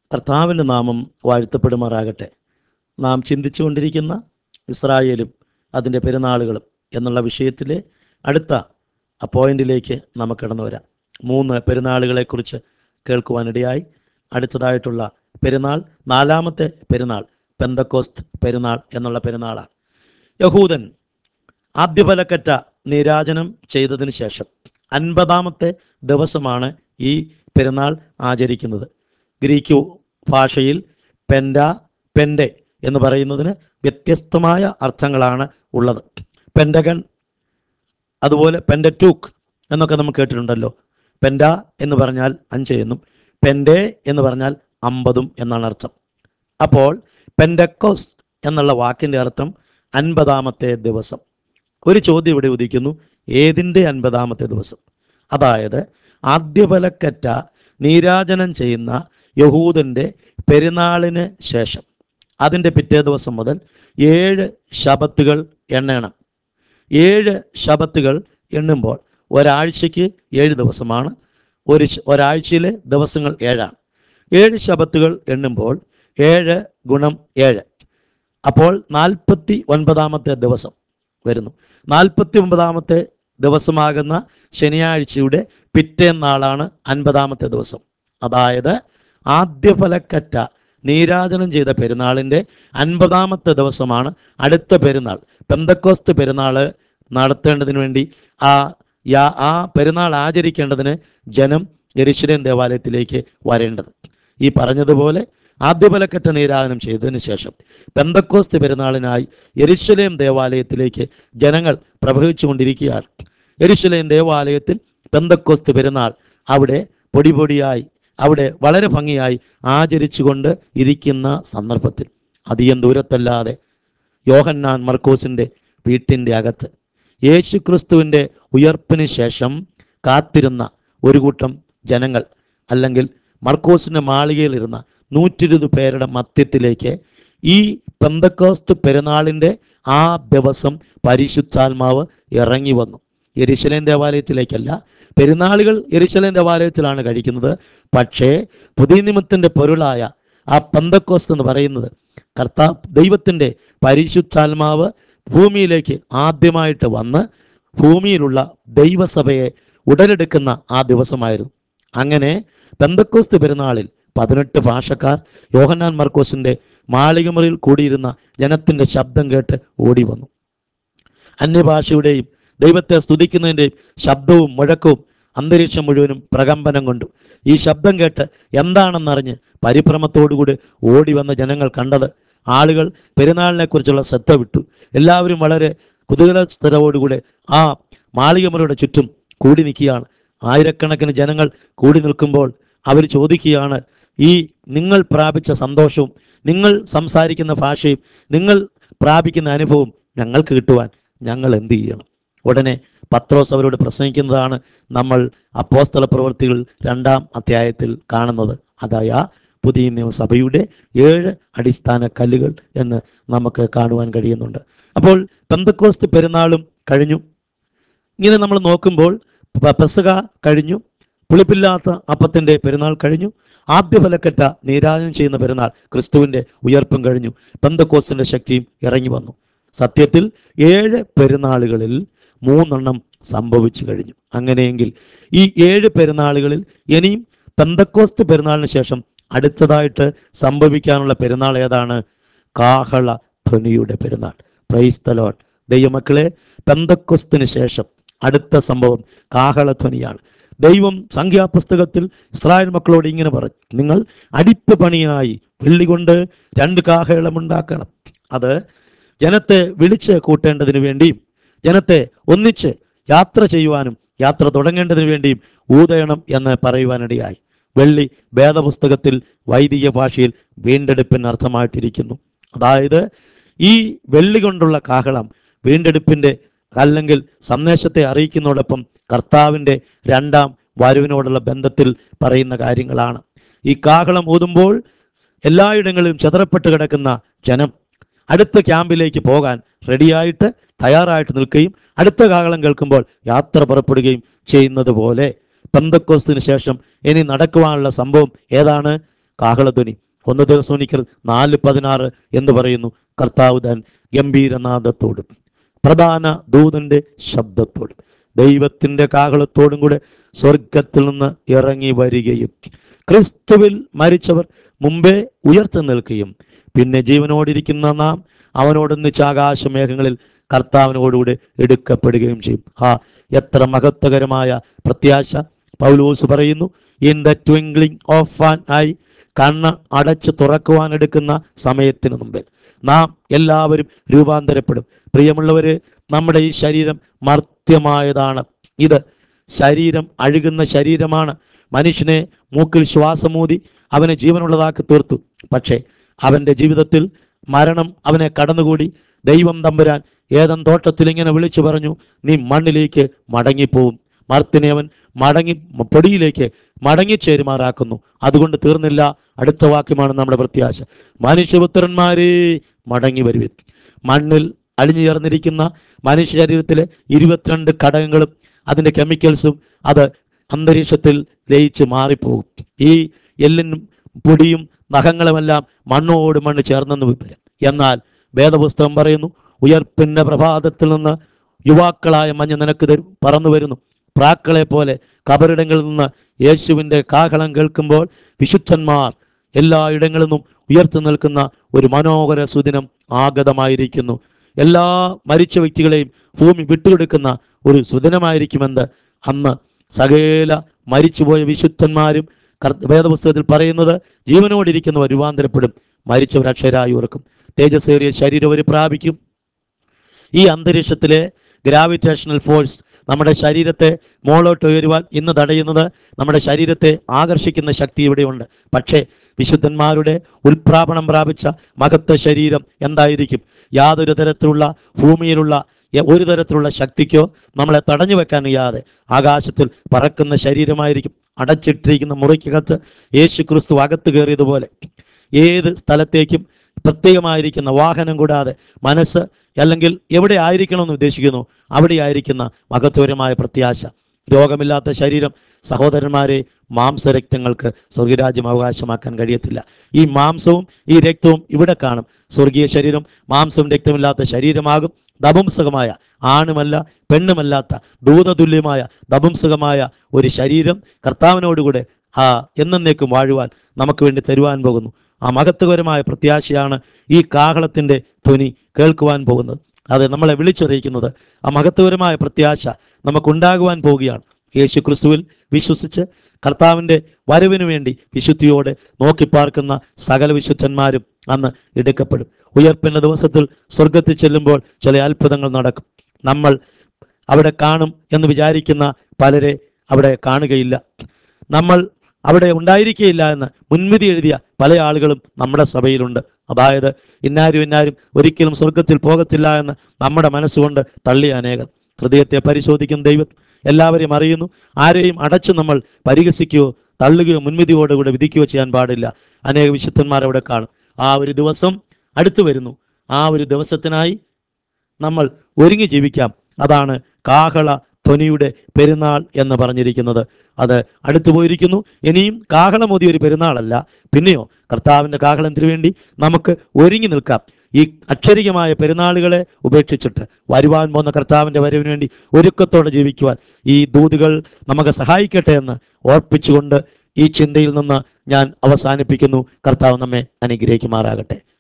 കർത്താവിൻ്റെ നാമം വാഴ്ത്തപ്പെടുമാറാകട്ടെ നാം ചിന്തിച്ചുകൊണ്ടിരിക്കുന്ന ഇസ്രായേലും അതിൻ്റെ പെരുന്നാളുകളും എന്നുള്ള വിഷയത്തിലെ അടുത്ത ആ പോയിന്റിലേക്ക് നമുക്ക് കടന്നു വരാം മൂന്ന് പെരുന്നാളുകളെക്കുറിച്ച് കേൾക്കുവാനിടയായി അടുത്തതായിട്ടുള്ള പെരുന്നാൾ നാലാമത്തെ പെരുന്നാൾ പെന്തക്കോസ്ത് പെരുന്നാൾ എന്നുള്ള പെരുന്നാളാണ് യഹൂദൻ ആദ്യഫലക്കറ്റ നീരാജനം ചെയ്തതിന് ശേഷം അൻപതാമത്തെ ദിവസമാണ് ഈ പെരുന്നാൾ ആചരിക്കുന്നത് ഗ്രീക്ക് ഭാഷയിൽ പെൻഡ പെൻഡെ എന്ന് പറയുന്നതിന് വ്യത്യസ്തമായ അർത്ഥങ്ങളാണ് ഉള്ളത് പെൻഡഗൺ അതുപോലെ പെൻഡറ്റൂക്ക് എന്നൊക്കെ നമ്മൾ കേട്ടിട്ടുണ്ടല്ലോ പെൻഡ എന്ന് പറഞ്ഞാൽ അഞ്ച് എന്നും പെൻഡെ എന്ന് പറഞ്ഞാൽ അമ്പതും എന്നാണ് അർത്ഥം അപ്പോൾ പെൻഡക്കോസ് എന്നുള്ള വാക്കിൻ്റെ അർത്ഥം അൻപതാമത്തെ ദിവസം ഒരു ചോദ്യം ഇവിടെ ഉദിക്കുന്നു ഏതിൻ്റെ അൻപതാമത്തെ ദിവസം അതായത് ആദ്യഫലക്കറ്റ നീരാജനം ചെയ്യുന്ന യഹൂദൻ്റെ പെരുന്നാളിന് ശേഷം അതിൻ്റെ പിറ്റേ ദിവസം മുതൽ ഏഴ് ശബത്തുകൾ എണ്ണണം ഏഴ് ശബത്തുകൾ എണ്ണുമ്പോൾ ഒരാഴ്ചയ്ക്ക് ഏഴ് ദിവസമാണ് ഒരു ശ- ഒരാഴ്ചയിലെ ദിവസങ്ങൾ ഏഴാണ് ഏഴ് ശബത്തുകൾ എണ്ണുമ്പോൾ ഏഴ് ഗുണം ഏഴ് അപ്പോൾ നാൽപ്പത്തി ഒൻപതാമത്തെ ദിവസം വരുന്നു നാൽപ്പത്തി ഒമ്പതാമത്തെ ദിവസമാകുന്ന ശനിയാഴ്ചയുടെ പിറ്റേന്നാളാണ് അൻപതാമത്തെ ദിവസം അതായത് ആദ്യഫലക്കറ്റ നീരാജനം ചെയ്ത പെരുന്നാളിൻ്റെ അൻപതാമത്തെ ദിവസമാണ് അടുത്ത പെരുന്നാൾ പെന്തക്കോസ്ത് പെരുന്നാൾ നടത്തേണ്ടതിന് വേണ്ടി ആ യാ- ആ പെരുന്നാൾ ആചരിക്കേണ്ടതിന് ജനം എരിശിലേം ദേവാലയത്തിലേക്ക് വരേണ്ടത് ഈ പറഞ്ഞതുപോലെ ആദ്യഫലക്കറ്റ നീരാജനം ചെയ്തതിന് ശേഷം പെന്തക്കോസ്ത് പെരുന്നാളിനായി എരിശിലേം ദേവാലയത്തിലേക്ക് ജനങ്ങൾ പ്രവഹിച്ചുകൊണ്ടിരിക്കുകയാണ് എരിശിലേം ദേവാലയത്തിൽ പെന്തക്കോസ്ത് പെരുന്നാൾ അവിടെ പൊടി പൊടിയായി അവിടെ വളരെ ഭംഗിയായി ആചരിച്ചുകൊണ്ട് ഇരിക്കുന്ന സന്ദർഭത്തിൽ അധികം ദൂരത്തല്ലാതെ യോഹന്നാൻ മർക്കോസിൻ്റെ വീട്ടിൻ്റെ അകത്ത് യേശുക്രിസ്തുവിൻ്റെ ഉയർപ്പിന് ശേഷം കാത്തിരുന്ന ഒരു കൂട്ടം ജനങ്ങൾ അല്ലെങ്കിൽ മർക്കോസിൻ്റെ മാളികയിലിരുന്ന നൂറ്റിരുപത് പേരുടെ മധ്യത്തിലേക്ക് ഈ പെന്തക്കോസ്ത് പെരുന്നാളിൻ്റെ ആ ദിവസം പരിശുദ്ധാത്മാവ് ഇറങ്ങി വന്നു യെരുശലേം ദേവാലയത്തിലേക്കല്ല പെരുന്നാളുകൾ യെരുശലേം ദേവാലയത്തിലാണ് കഴിക്കുന്നത് പക്ഷേ പുതിയ നിമിത്തിൻ്റെ പൊരുളായ ആ പന്തക്കോസ്ത് എന്ന് പറയുന്നത് കർത്താ ദൈവത്തിൻ്റെ പരിശുദ്ധാത്മാവ് ഭൂമിയിലേക്ക് ആദ്യമായിട്ട് വന്ന് ഭൂമിയിലുള്ള ദൈവസഭയെ ഉടലെടുക്കുന്ന ആ ദിവസമായിരുന്നു അങ്ങനെ പെന്തക്കോസ്ത് പെരുന്നാളിൽ പതിനെട്ട് ഭാഷക്കാർ യോഹന്നാൻ മർക്കോസിൻ്റെ മാളികമുറിയിൽ കൂടിയിരുന്ന ജനത്തിൻ്റെ ശബ്ദം കേട്ട് ഓടി വന്നു അന്യഭാഷയുടെയും ദൈവത്തെ സ്തുതിക്കുന്നതിൻ്റെയും ശബ്ദവും മുഴക്കവും അന്തരീക്ഷം മുഴുവനും പ്രകമ്പനം കൊണ്ടു ഈ ശബ്ദം കേട്ട് എന്താണെന്നറിഞ്ഞ് പരിഭ്രമത്തോടുകൂടി ഓടി വന്ന ജനങ്ങൾ കണ്ടത് ആളുകൾ പെരുന്നാളിനെക്കുറിച്ചുള്ള ശ്രദ്ധ വിട്ടു എല്ലാവരും വളരെ കുതൂഹലസ്ഥരോടുകൂടെ ആ മാളികമുറിയുടെ ചുറ്റും കൂടി നിൽക്കുകയാണ് ആയിരക്കണക്കിന് ജനങ്ങൾ കൂടി നിൽക്കുമ്പോൾ അവർ ചോദിക്കുകയാണ് ഈ നിങ്ങൾ പ്രാപിച്ച സന്തോഷവും നിങ്ങൾ സംസാരിക്കുന്ന ഭാഷയും നിങ്ങൾ പ്രാപിക്കുന്ന അനുഭവം ഞങ്ങൾക്ക് കിട്ടുവാൻ ഞങ്ങൾ എന്ത് ചെയ്യണം ഉടനെ പത്രോസ് അവരോട് പ്രസംഗിക്കുന്നതാണ് നമ്മൾ അപ്പോസ്തല പ്രവൃത്തികൾ രണ്ടാം അധ്യായത്തിൽ കാണുന്നത് അതായ പുതിയ നിയമസഭയുടെ ഏഴ് അടിസ്ഥാന കല്ലുകൾ എന്ന് നമുക്ക് കാണുവാൻ കഴിയുന്നുണ്ട് അപ്പോൾ പെന്തക്കോസ്ത് പെരുന്നാളും കഴിഞ്ഞു ഇങ്ങനെ നമ്മൾ നോക്കുമ്പോൾ പ- പെസക കഴിഞ്ഞു പുളിപ്പില്ലാത്ത അപ്പത്തിൻ്റെ പെരുന്നാൾ കഴിഞ്ഞു ആദ്യ ഫലക്കറ്റ നീരാജനം ചെയ്യുന്ന പെരുന്നാൾ ക്രിസ്തുവിൻ്റെ ഉയർപ്പും കഴിഞ്ഞു പെന്തക്കോസ്തിൻ്റെ ശക്തിയും ഇറങ്ങി വന്നു സത്യത്തിൽ ഏഴ് പെരുന്നാളുകളിൽ മൂന്നെണ്ണം സംഭവിച്ചു കഴിഞ്ഞു അങ്ങനെയെങ്കിൽ ഈ ഏഴ് പെരുന്നാളുകളിൽ ഇനിയും പെന്തക്കോസ്ത് പെരുന്നാളിന് ശേഷം അടുത്തതായിട്ട് സംഭവിക്കാനുള്ള പെരുന്നാൾ ഏതാണ് കാഹള ധ്വനിയുടെ പെരുന്നാൾ പ്രൈസ് ദ ലോർഡ് ദൈവമക്കളെ പെന്തക്കൊസ്തിന് ശേഷം അടുത്ത സംഭവം കാഹളധ്വനിയാണ് ദൈവം സംഖ്യാപുസ്തകത്തിൽ ഇസ്രായേൽ മക്കളോട് ഇങ്ങനെ പറഞ്ഞു നിങ്ങൾ അടിപ്പ് പണിയായി വെള്ളി കൊണ്ട് രണ്ട് കാഹളമുണ്ടാക്കണം അത് ജനത്തെ വിളിച്ച് കൂട്ടേണ്ടതിന് വേണ്ടിയും ജനത്തെ ഒന്നിച്ച് യാത്ര ചെയ്യുവാനും യാത്ര തുടങ്ങേണ്ടതിന് വേണ്ടിയും ഊതയണം എന്ന് പറയുവാനിടയായി വെള്ളി വേദപുസ്തകത്തിൽ വൈദിക ഭാഷയിൽ വീണ്ടെടുപ്പിന് അർത്ഥമായിട്ടിരിക്കുന്നു അതായത് ഈ വെള്ളി കൊണ്ടുള്ള കാഹളം വീണ്ടെടുപ്പിൻ്റെ അല്ലെങ്കിൽ സന്ദേശത്തെ അറിയിക്കുന്നതോടൊപ്പം കർത്താവിൻ്റെ രണ്ടാം വരവിനോടുള്ള ബന്ധത്തിൽ പറയുന്ന കാര്യങ്ങളാണ് ഈ കാഹളം ഊതുമ്പോൾ എല്ലായിടങ്ങളിലും ചെതറപ്പെട്ട് കിടക്കുന്ന ജനം അടുത്ത ക്യാമ്പിലേക്ക് പോകാൻ റെഡിയായിട്ട് തയ്യാറായിട്ട് നിൽക്കുകയും അടുത്ത കാഹളം കേൾക്കുമ്പോൾ യാത്ര പുറപ്പെടുകയും ചെയ്യുന്നത് പോലെ പെന്തക്കോസ്തിന് ശേഷം ഇനി നടക്കുവാനുള്ള സംഭവം ഏതാണ് കാഹളധ്വനി ഒന്ന് ദിവസോനിക്കൽ നാല് പതിനാറ് എന്ന് പറയുന്നു കർത്താവ് താൻ ഗംഭീരനാദത്തോടും പ്രധാന ദൂതന്റെ ശബ്ദത്തോടും ദൈവത്തിന്റെ കാഹളത്തോടും കൂടെ സ്വർഗത്തിൽ നിന്ന് ഇറങ്ങി വരികയും ക്രിസ്തുവിൽ മരിച്ചവർ മുമ്പേ ഉയർത്തു നിൽക്കുകയും പിന്നെ ജീവനോടിരിക്കുന്ന നാം അവനോടൊന്നിച്ച് ആകാശമേഘങ്ങളിൽ കർത്താവിനോടുകൂടെ എടുക്കപ്പെടുകയും ചെയ്യും ആ എത്ര മഹത്വകരമായ പ്രത്യാശ പൗലോസ് പറയുന്നു in the twinkling of an eye കണ്ണ് അടച്ച് തുറക്കുവാൻ എടുക്കുന്ന സമയത്തിന് മുമ്പിൽ നാം എല്ലാവരും രൂപാന്തരപ്പെടും പ്രിയമുള്ളവര് നമ്മുടെ ഈ ശരീരം മർത്യമായതാണ് ഇത് ശരീരം അഴുകുന്ന ശരീരമാണ് മനുഷ്യനെ മൂക്കിൽ ശ്വാസമൂതി അവനെ ജീവനുള്ളതാക്കി തീർത്തു പക്ഷേ അവന്റെ ജീവിതത്തിൽ മരണം അവനെ കടന്നുകൂടി ദൈവം തമ്പുരാൻ ഏതൻ തോട്ടത്തിൽ ഇങ്ങനെ വിളിച്ചു പറഞ്ഞു നീ മണ്ണിലേക്ക് മടങ്ങിപ്പോവും മർത്തിനെ അവൻ മടങ്ങി പൊടിയിലേക്ക് മടങ്ങിച്ചേരുമാറാക്കുന്നു അതുകൊണ്ട് തീർന്നില്ല അടുത്ത വാക്യമാണ് നമ്മുടെ പ്രത്യാശ മനുഷ്യപുത്രന്മാരെ മടങ്ങി വരുവിൻ മണ്ണിൽ അലിഞ്ഞു ചേർന്നിരിക്കുന്ന മനുഷ്യ ശരീരത്തിലെ ഇരുപത്തിരണ്ട് ഘടകങ്ങളും അതിൻ്റെ കെമിക്കൽസും അത് അന്തരീക്ഷത്തിൽ ലയിച്ച് മാറിപ്പോകും ഈ എല്ലിനും പൊടിയും നഖങ്ങളുമെല്ലാം മണ്ണോട് മണ്ണ് ചേർന്നെന്ന് വരും എന്നാൽ വേദപുസ്തകം പറയുന്നു ഉയർപ്പിന്റെ പ്രഭാതത്തിൽ നിന്ന് യുവാക്കളായ മഞ്ഞ നിനക്ക് തരും പറന്നു വരുന്നു പ്രാക്കളെ പോലെ കബറിടങ്ങളിൽ നിന്ന് യേശുവിൻ്റെ കാഹളം കേൾക്കുമ്പോൾ വിശുദ്ധന്മാർ എല്ലാ ഇടങ്ങളിൽ നിന്നും ഉയർത്തു നിൽക്കുന്ന ഒരു മനോഹര സുദിനം ആഗതമായിരിക്കുന്നു എല്ലാ മരിച്ച വ്യക്തികളെയും ഭൂമി വിട്ടുകൊടുക്കുന്ന ഒരു സുദിനമായിരിക്കുമെന്ന് അന്ന് സകല മരിച്ചുപോയ വിശുദ്ധന്മാരും കർ- വേദപുസ്തകത്തിൽ പറയുന്നത് ജീവനോടിരിക്കുന്നവർ രൂപാന്തരപ്പെടും മരിച്ചവർ അക്ഷരായി ഓർക്കും തേജസ്സേറിയ ശരീരം അവർ പ്രാപിക്കും ഈ അന്തരീക്ഷത്തിലെ ഗ്രാവിറ്റേഷണൽ ഫോഴ്സ് നമ്മുടെ ശരീരത്തെ മോളോട്ട് ഉയരുവാൻ ഇന്ന് തടയുന്നത് നമ്മുടെ ശരീരത്തെ ആകർഷിക്കുന്ന ശക്തി ഇവിടെയുണ്ട് പക്ഷേ വിശുദ്ധന്മാരുടെ ഉൽപ്രാപണം പ്രാപിച്ച മഹത്വ ശരീരം എന്തായിരിക്കും യാതൊരു തരത്തിലുള്ള ഭൂമിയിലുള്ള എ- ഒരു തരത്തിലുള്ള ശക്തിക്കോ നമ്മളെ തടഞ്ഞു വെക്കാൻ വയ്യാതെ ആകാശത്തിൽ പറക്കുന്ന ശരീരമായിരിക്കും അടച്ചിട്ടിരിക്കുന്ന മുറിക്കകത്ത് യേശു ക്രിസ്തു അകത്ത് കയറിയതുപോലെ ഏത് സ്ഥലത്തേക്കും പ്രത്യേകമായിരിക്കുന്ന വാഹനം കൂടാതെ മനസ്സ് അല്ലെങ്കിൽ എവിടെ ആയിരിക്കണമെന്ന് ഉദ്ദേശിക്കുന്നു അവിടെ ആയിരിക്കുന്ന മഹത്വരമായ പ്രത്യാശ രോഗമില്ലാത്ത ശരീരം സഹോദരന്മാരെ മാംസരക്തങ്ങൾക്ക് സ്വർഗരാജ്യം അവകാശമാക്കാൻ കഴിയത്തില്ല ഈ മാംസവും ഈ രക്തവും ഇവിടെ കാണും സ്വർഗീയ ശരീരം മാംസവും രക്തമില്ലാത്ത ശരീരമാകും ദപംസകമായ ആണുമല്ല പെണ്ണുമല്ലാത്ത ദൂതതുല്യമായ ദപംസകമായ ഒരു ശരീരം കർത്താവിനോടുകൂടെ ആ എന്നേക്കും വാഴുവാൻ നമുക്ക് വേണ്ടി തരുവാൻ പോകുന്നു ആ മഹത്വകരമായ പ്രത്യാശയാണ് ഈ കാഹളത്തിൻ്റെ ധ്വനി കേൾക്കുവാൻ പോകുന്നത് അത് നമ്മളെ വിളിച്ചറിയിക്കുന്നത് ആ മഹത്വകരമായ പ്രത്യാശ നമുക്കുണ്ടാകുവാൻ പോവുകയാണ് യേശു ക്രിസ്തുവിൽ വിശ്വസിച്ച് കർത്താവിൻ്റെ വരവിനു വേണ്ടി വിശുദ്ധിയോടെ നോക്കിപ്പാർക്കുന്ന സകല വിശുദ്ധന്മാരും അന്ന് എടുക്കപ്പെടും ഉയർപ്പിൻ്റെ ദിവസത്തിൽ സ്വർഗത്തിൽ ചെല്ലുമ്പോൾ ചില അത്ഭുതങ്ങൾ നടക്കും നമ്മൾ അവിടെ കാണും എന്ന് വിചാരിക്കുന്ന പലരെ അവിടെ കാണുകയില്ല നമ്മൾ അവിടെ ഉണ്ടായിരിക്കുകയില്ല എന്ന് മുൻവിധി എഴുതിയ പല ആളുകളും നമ്മുടെ സഭയിലുണ്ട് അതായത് ഇന്നാരും ഇന്നാരും ഒരിക്കലും സ്വർഗത്തിൽ പോകത്തില്ല എന്ന് നമ്മുടെ മനസ്സുകൊണ്ട് തള്ളിയ അനേകം ഹൃദയത്തെ പരിശോധിക്കുന്ന ദൈവം എല്ലാവരെയും അറിയുന്നു ആരെയും അടച്ചു നമ്മൾ പരിഹസിക്കുകയോ തള്ളുകയോ മുൻവിധിയോടുകൂടെ വിധിക്കുകയോ ചെയ്യാൻ പാടില്ല അനേക വിശുദ്ധന്മാർ അവിടെ കാണും ആ ഒരു ദിവസം അടുത്തു വരുന്നു ആ ഒരു ദിവസത്തിനായി നമ്മൾ ഒരുങ്ങി ജീവിക്കാം അതാണ് കാഹള ധ്വനിയുടെ പെരുന്നാൾ എന്ന് പറഞ്ഞിരിക്കുന്നത് അത് അടുത്തു പോയിരിക്കുന്നു ഇനിയും കാഹളമൊതി ഒരു പെരുന്നാളല്ല പിന്നെയോ കർത്താവിൻ്റെ കാഹളത്തിന് വേണ്ടി നമുക്ക് ഒരുങ്ങി നിൽക്കാം ഈ അക്ഷരികമായ പെരുന്നാളുകളെ ഉപേക്ഷിച്ചിട്ട് വരുവാൻ പോകുന്ന കർത്താവിൻ്റെ വരവിന് വേണ്ടി ഒരുക്കത്തോടെ ജീവിക്കുവാൻ ഈ ദൂതുകൾ നമുക്ക് സഹായിക്കട്ടെ എന്ന് ഓർപ്പിച്ചുകൊണ്ട് ഈ ചിന്തയിൽ നിന്ന് ഞാൻ അവസാനിപ്പിക്കുന്നു കർത്താവ് നമ്മെ അനുഗ്രഹിക്കുമാറാകട്ടെ